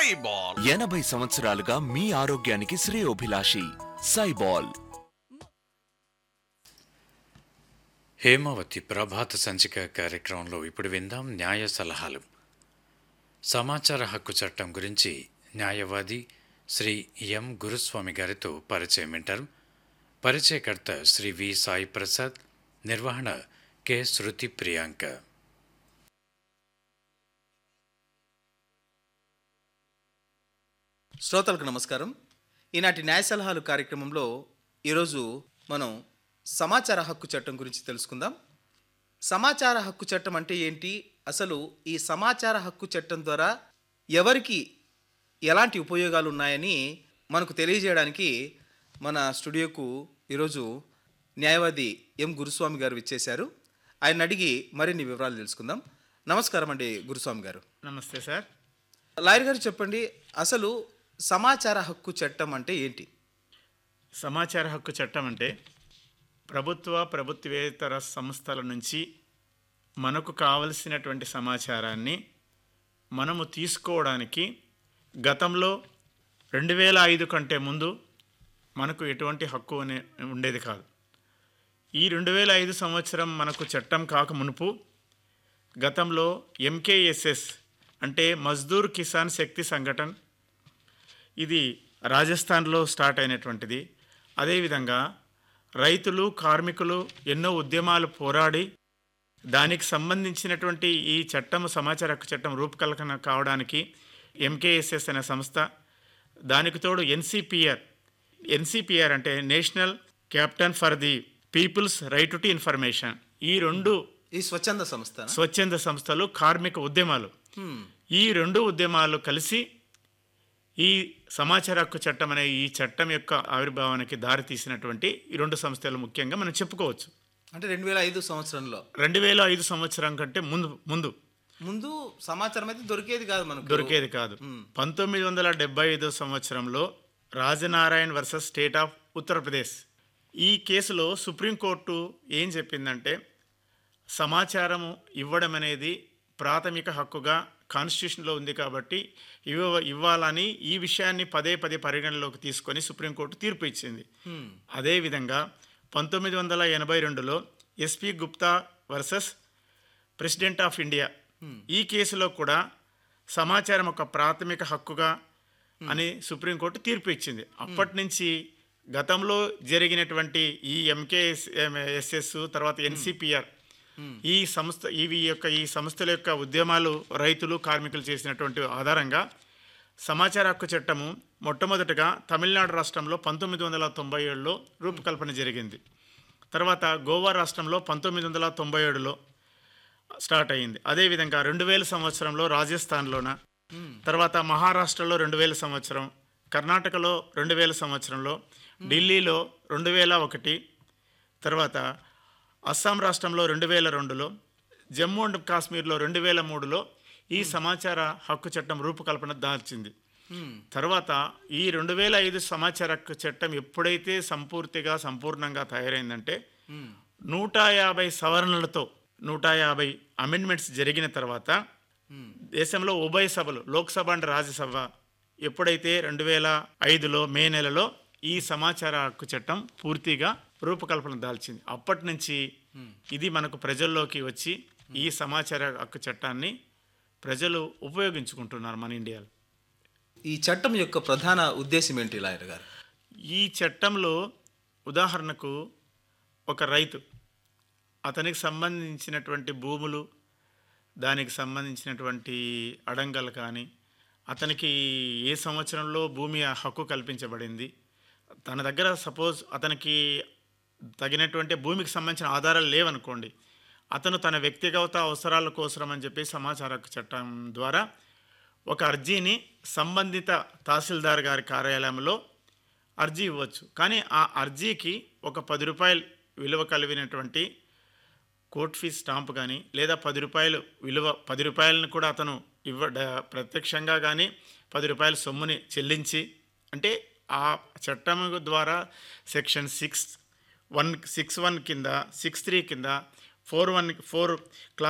సైబాల్ ఎనభై సంవత్సరాలుగా మీ ఆరోగ్యానికి శ్రేయోభిలాషి సైబాల్ హేమావతి ప్రభాత సంచిక కార్యక్రమంలో ఇప్పుడు విందాం న్యాయ సలహాలు సమాచార హక్కు చట్టం గురించి న్యాయవాది శ్రీ ఎం గురుస్వామి గారితో పరిచయం వింటారు పరిచయకర్త శ్రీ వి సాయి ప్రసాద్ నిర్వహణ కె శృతి ప్రియాంక శ్రోతలకు నమస్కారం ఈనాటి న్యాయ సలహాలు కార్యక్రమంలో ఈరోజు మనం సమాచార హక్కు చట్టం గురించి తెలుసుకుందాం సమాచార హక్కు చట్టం అంటే ఏంటి అసలు ఈ సమాచార హక్కు చట్టం ద్వారా ఎవరికి ఎలాంటి ఉపయోగాలు ఉన్నాయని మనకు తెలియజేయడానికి మన స్టూడియోకు ఈరోజు న్యాయవాది ఎం గురుస్వామి గారు విచ్చేశారు ఆయన అడిగి మరిన్ని వివరాలు తెలుసుకుందాం నమస్కారం అండి గురుస్వామి గారు నమస్తే సార్ లాయర్ గారు చెప్పండి అసలు సమాచార హక్కు చట్టం అంటే ఏంటి సమాచార హక్కు చట్టం అంటే ప్రభుత్వ ప్రభుత్వేతర సంస్థల నుంచి మనకు కావలసినటువంటి సమాచారాన్ని మనము తీసుకోవడానికి గతంలో రెండు వేల ఐదు కంటే ముందు మనకు ఎటువంటి హక్కు అనే ఉండేది కాదు ఈ రెండు వేల ఐదు సంవత్సరం మనకు చట్టం కాక మునుపు గతంలో ఎంకేఎస్ఎస్ అంటే మజ్దూర్ కిసాన్ శక్తి సంఘటన్ ఇది రాజస్థాన్లో స్టార్ట్ అయినటువంటిది అదేవిధంగా రైతులు కార్మికులు ఎన్నో ఉద్యమాలు పోరాడి దానికి సంబంధించినటువంటి ఈ చట్టం సమాచార హక్కు చట్టం రూపకల్పన కావడానికి ఎంకేఎస్ఎస్ అనే సంస్థ దానికి తోడు ఎన్సిపిఆర్ ఎన్సిపిఆర్ అంటే national campaign for the people's right to information ఈ రెండు ఈ స్వచ్ఛంద సంస్థ స్వచ్ఛంద సంస్థలు కార్మిక ఉద్యమాలు ఈ రెండు ఉద్యమాలు కలిసి ఈ సమాచార హక్కు చట్టం అనే ఈ చట్టం యొక్క ఆవిర్భావానికి దారి తీసినటువంటి ఈ రెండు సంస్థలు ముఖ్యంగా మనం చెప్పుకోవచ్చు అంటే రెండు వేల ఐదు సంవత్సరంలో రెండు వేల ఐదు సంవత్సరం కంటే ముందు ముందు ముందు సమాచారం అయితే దొరికేది కాదు మనకు దొరికేది కాదు పంతొమ్మిది వందల డెబ్బై ఐదో సంవత్సరంలో Raj Narain versus state of Uttar Pradesh ఈ కేసులో సుప్రీంకోర్టు ఏం చెప్పిందంటే సమాచారము ఇవ్వడం అనేది ప్రాథమిక హక్కుగా కాన్స్టిట్యూషన్లో ఉంది కాబట్టి ఇవ్వ ఇవ్వాలని ఈ విషయాన్ని పదే పదే పరిగణలోకి తీసుకొని సుప్రీంకోర్టు తీర్పు ఇచ్చింది అదేవిధంగా పంతొమ్మిది వందల ఎనభై రెండులో S P Gupta versus president of India ఈ కేసులో కూడా సమాచారం ఒక ప్రాథమిక హక్కుగా అని సుప్రీంకోర్టు తీర్పు ఇచ్చింది అప్పటి నుంచి గతంలో జరిగినటువంటి ఈ ఎంకేఎస్ ఎస్ఎస్ తర్వాత ఎన్సిపిఆర్ ఈ సంస్థ ఇవి యొక్క ఈ సంస్థల యొక్క ఉద్యమాలు రైతులు కార్మికులు చేసినటువంటి ఆధారంగా సమాచార హక్కు చట్టము మొట్టమొదటగా తమిళనాడు రాష్ట్రంలో పంతొమ్మిది వందల తొంభై ఏడులో రూపకల్పన జరిగింది తర్వాత గోవా రాష్ట్రంలో పంతొమ్మిది వందల తొంభై ఏడులో స్టార్ట్ అయ్యింది అదేవిధంగా రెండు వేల సంవత్సరంలో రాజస్థాన్లోన తర్వాత మహారాష్ట్రలో రెండు వేల సంవత్సరం కర్ణాటకలో రెండు వేల సంవత్సరంలో ఢిల్లీలో రెండు వేల ఒకటి తర్వాత అస్సాం రాష్ట్రంలో రెండు వేల రెండులో జమ్మూ అండ్ కాశ్మీర్లో రెండు వేల మూడులో ఈ సమాచార హక్కు చట్టం రూపకల్పన దాల్చింది తర్వాత ఈ రెండు వేల ఐదు సమాచార హక్కు చట్టం ఎప్పుడైతే సంపూర్తిగా సంపూర్ణంగా తయారైందంటే నూట యాభై సవరణలతో నూట యాభై అమెండ్మెంట్స్ జరిగిన తర్వాత దేశంలో ఉభయ సభలు లోక్సభ అండ్ రాజ్యసభ ఎప్పుడైతే రెండు వేల ఐదులో మే నెలలో ఈ సమాచార హక్కు చట్టం పూర్తిగా రూపకల్పన దాల్చింది అప్పటి నుంచి ఇది మనకు ప్రజల్లోకి వచ్చి ఈ సమాచార హక్కు చట్టాన్ని ప్రజలు ఉపయోగించుకుంటున్నారు మన ఇండియాలో ఈ చట్టం యొక్క ప్రధాన ఉద్దేశం ఏంటి లాయర్ గారు ఈ చట్టంలో ఉదాహరణకు ఒక రైతు అతనికి సంబంధించినటువంటి భూములు దానికి సంబంధించినటువంటి అడంగలు కానీ అతనికి ఏ సంవత్సరంలో భూమి హక్కు కల్పించబడింది తన దగ్గర సపోజ్ అతనికి తగినటువంటి భూమికి సంబంధించిన ఆధారాలు లేవనుకోండి అతను తన వ్యక్తిగత అవసరాల కోసం అని చెప్పి సమాచార హక్కు చట్టం ద్వారా ఒక అర్జీని సంబంధిత తహసీల్దార్ గారి కార్యాలయంలో అర్జీ ఇవ్వచ్చు కానీ ఆ అర్జీకి ఒక పది రూపాయలు విలువ కలిగినటువంటి కోర్ట్ ఫీజ్ స్టాంప్ కానీ లేదా పది రూపాయలు విలువ పది రూపాయలను కూడా అతను ఇవ్వ డ- ప్రత్యక్షంగా కానీ పది రూపాయల సొమ్ముని చెల్లించి అంటే ఆ చట్టం ద్వారా section six one six one కింద సిక్స్ త్రీ కింద ఫోర్ వన్ ఫోర్ క్లా